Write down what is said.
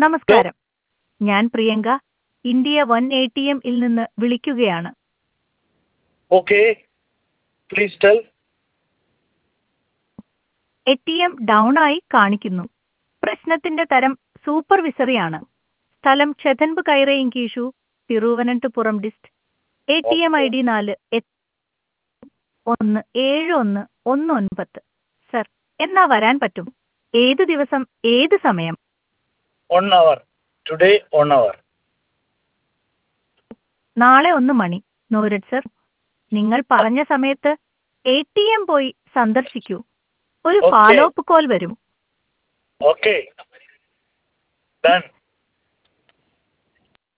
നമസ്കാരം ഞാൻ Priyanka India one A T എമ്മിൽ നിന്ന് വിളിക്കുകയാണ് Okay. Please tell. A T M down ആയി കാണിക്കുന്നു പ്രശ്നത്തിന്റെ തരം സൂപ്പർവിസറിയാണ് സ്ഥലം ചെതൻപ് കൈറയിൻകീഷു Thiruvananthapuram district A T M I D നാല് എ- ഒന്ന് ഏഴ് ഒന്ന് ഒന്ന് ഒൻപത് സർ എന്നാ വരാൻ പറ്റും ഏത് ദിവസം ഏത് സമയം One hour. Today, one hour. നാളെ ഒന്ന് മണി നോരഡ് സർ നിങ്ങൾ പറഞ്ഞ സമയത്ത് എ ടി എം പോയി സന്ദർശിക്കൂ ഒരു Okay. ഫോളോ അപ്പ് കോൾ വരും Okay. Done.